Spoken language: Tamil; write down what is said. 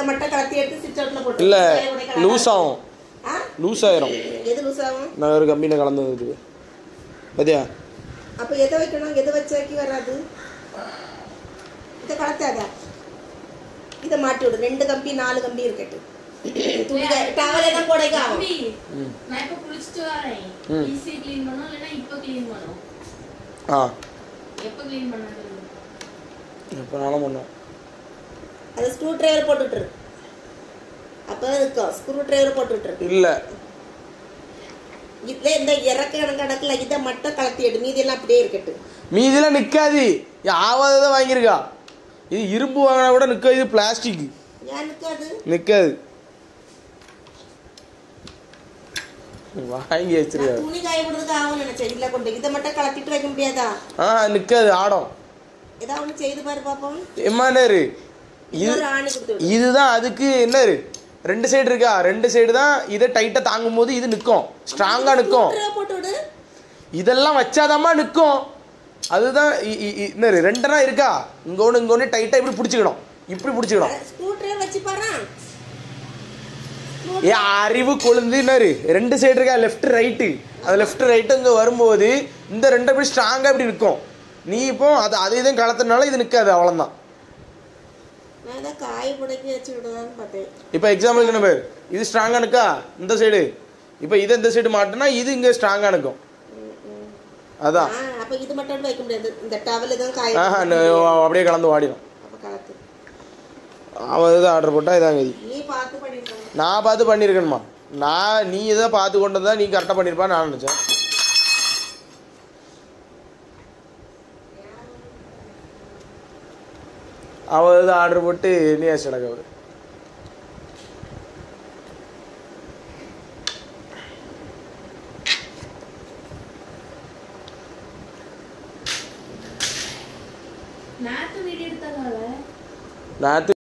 மட்டும் கலத்தி எடுத்து சுவிட்ச் அவுட்ல போட்டு இல்லை காய உடைய கலர் லூஸ் ஆகும் ஆ லூஸ் ஆயிரும் எது லூஸ் ஆகும் நான் ஒரு கம்பியில் கலந்து வந்துருக்கு பார்த்தியா அப்ப எதை வைக்கணும் எதை வச்சாக்கி வராது இதை கலத்தாத இதை மாட்டி விடு ரெண்டு கம்பி நாலு கம்பி இருக்கட்டு துணி டவல் எல்லாம் போடைக்கு ஆகும் தம்பி, நான் இப்ப குளிச்சுட்டு வரேன் ம். ஈஸி க்ளீன் பண்ணும் இல்லைன்னா இப்ப க்ளீன் பண்ணும் ஆ எப்ப க்ளீன் பண்ணணும் எப்போனாலும் பண்ணுவேன் அது ஸ்க்ரூ டிரைவர் போட்டு விட்டுரு அப்பதான் இருக்கும் ஸ்க்ரூ டிரைவர் போட்டு விட்டுரு இல்லை இதுல இந்த இறக்க கணக்குல இதை மட்டும் கலத்தி எடு மீதி எல்லாம் அப்படியே இருக்கட்டு மீதிலாம் நிற்காது ஆவாததை வாங்கியிருக்கா இது இரும்பு வாங்கினா கூட நிற்காது இது பிளாஸ்டிக் ஏன் நிற்காது நிற்காது வாங்கி வச்சிருக்காரு துணி காய விடுறதுக்கு ஆகும் நினைச்சேன் இதுல கொண்டு இதை மட்டும் கலத்திட்டு வைக்க முடியாதா ஆ நிற்காது ஆடம் ஏதாவது ஒன்று செய்து பாரு பாப்போம் எம்மாரு இது இன்னொரு ஆணி கொடுத்து விடு இதுதான் அதுக்கு என்னரு ரெண்டு சைடு இருக்கா ரெண்டு சைடு தான் இதை டைட்டாக தாங்கும் போது இது நிற்கும் ஸ்ட்ராங்காக நிற்கும் screw driver போட்டு விடு இதெல்லாம் வச்சாதாம்மா நிற்கும் அதுதான் இ- இ- இ- என்னரு ரெண்டனா இருக்கா இங்க ஒன்று இங்க ஒன்று டைட்டாக இப்படி பிடிச்சிக்கணும் இப்படி பிடிச்சிக்கணும் ஸ்க்ரூ டிரைவர் வச்சு பாரு ஏ அறிவு கொழுந்து என்னரு ரெண்டு சைடு இருக்கா லெஃப்ட் ரைட்டு அது லெஃப்ட் ரைட்டு இங்கே வரும்போது இந்த ரெண்டு இப்படி ஸ்ட்ராங்காக இப்படி நிற்கும் நீ இப்போ அது அது இதையும் கலத்துனால இது நிற்காது அவ்வளோதான் நான் தான் காய புடைக்கி வச்சு விடுதான்னு பார்த்தேன் இப்போ எக்ஸாம்பிளுக்கு என்ன பேர் இது ஸ்ட்ராங்காக நிற்கா இந்த சைடு இப்போ இது இந்த சைடு மாட்டினா இது இங்கே ஸ்ட்ராங்காக நிற்கும் அதான் ஆ அப்ப இது மட்டும் வைக்க முடியாது இந்த டவல் தான் காய ஆஹா ந- அப்படியே கலந்து வாடிடும் அப்ப கலத்து அவன் இதுதான் ஆர்டர் போட்டால் இதாங்க இது நீ பார்த்து பண்ணிருக்க நான் பார்த்து பண்ணியிருக்கேன்மா நான் நீ இதை பார்த்து கொண்டு வந்தா நீ கரெக்டாக பண்ணியிருப்பான்னு நான் நினச்சேன் அவ இது ஆர்டர் போட்டு நீ அடிச்சடக்க அவரு நேத்து வீடியோ எடுத்ததால நான்